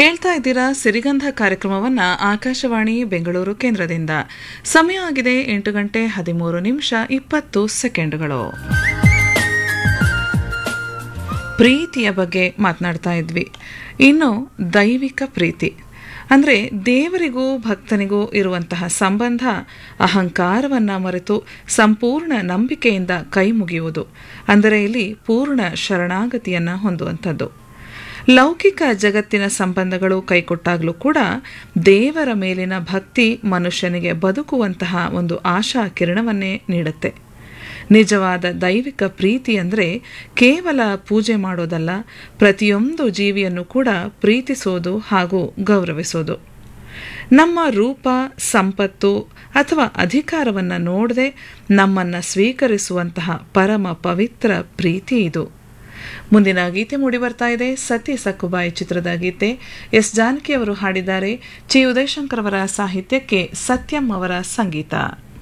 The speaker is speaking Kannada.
ಕೇಳ್ತಾ ಇದ್ದೀರಾ ಸಿರಿಗಂಧ ಕಾರ್ಯಕ್ರಮವನ್ನ ಆಕಾಶವಾಣಿ ಬೆಂಗಳೂರು ಕೇಂದ್ರದಿಂದ ಸಮಯ ಆಗಿದೆ ಎಂಟು ಗಂಟೆ ಹದಿಮೂರು ನಿಮಿಷ ಇಪ್ಪತ್ತು ಸೆಕೆಂಡುಗಳು ಪ್ರೀತಿಯ ಬಗ್ಗೆ ಮಾತನಾಡ್ತಾ ಇದ್ವಿ ಇನ್ನು ದೈವಿಕ ಪ್ರೀತಿ ಅಂದರೆ ದೇವರಿಗೂ ಭಕ್ತನಿಗೂ ಇರುವಂತಹ ಸಂಬಂಧ ಅಹಂಕಾರವನ್ನು ಮರೆತು ಸಂಪೂರ್ಣ ನಂಬಿಕೆಯಿಂದ ಕೈ ಮುಗಿಯುವುದು ಅಂದರೆ ಇಲ್ಲಿ ಪೂರ್ಣ ಶರಣಾಗತಿಯನ್ನು ಹೊಂದುವಂಥದ್ದು ಲೌಕಿಕ ಜಗತ್ತಿನ ಸಂಬಂಧಗಳು ಕೈಕೊಟ್ಟಾಗಲೂ ಕೂಡ ದೇವರ ಮೇಲಿನ ಭಕ್ತಿ ಮನುಷ್ಯನಿಗೆ ಬದುಕುವಂತಹ ಒಂದು ಆಶಾ ಕಿರಣವನ್ನೇ ನೀಡುತ್ತೆ ನಿಜವಾದ ದೈವಿಕ ಪ್ರೀತಿ ಅಂದರೆ ಕೇವಲ ಪೂಜೆ ಮಾಡೋದಲ್ಲ ಪ್ರತಿಯೊಂದು ಜೀವಿಯನ್ನು ಕೂಡ ಪ್ರೀತಿಸೋದು ಹಾಗೂ ಗೌರವಿಸೋದು ನಮ್ಮ ರೂಪ ಸಂಪತ್ತು ಅಥವಾ ಅಧಿಕಾರವನ್ನು ನೋಡದೆ ನಮ್ಮನ್ನು ಸ್ವೀಕರಿಸುವಂತಹ ಪರಮ ಪವಿತ್ರ ಪ್ರೀತಿ ಇದು ಮುಂದಿನ ಗೀತೆ ಮೂಡಿ ಬರ್ತಾ ಇದೆ ಸತಿ ಸಕ್ಕುಬಾಯಿ ಚಿತ್ರದ ಗೀತೆ ಎಸ್ ಜಾನಕಿ ಅವರು ಹಾಡಿದ್ದಾರೆ ಚಿ ಉದಯಶಂಕರ್ ಅವರ ಸಾಹಿತ್ಯಕ್ಕೆ ಸತ್ಯಂ ಅವರ ಸಂಗೀತ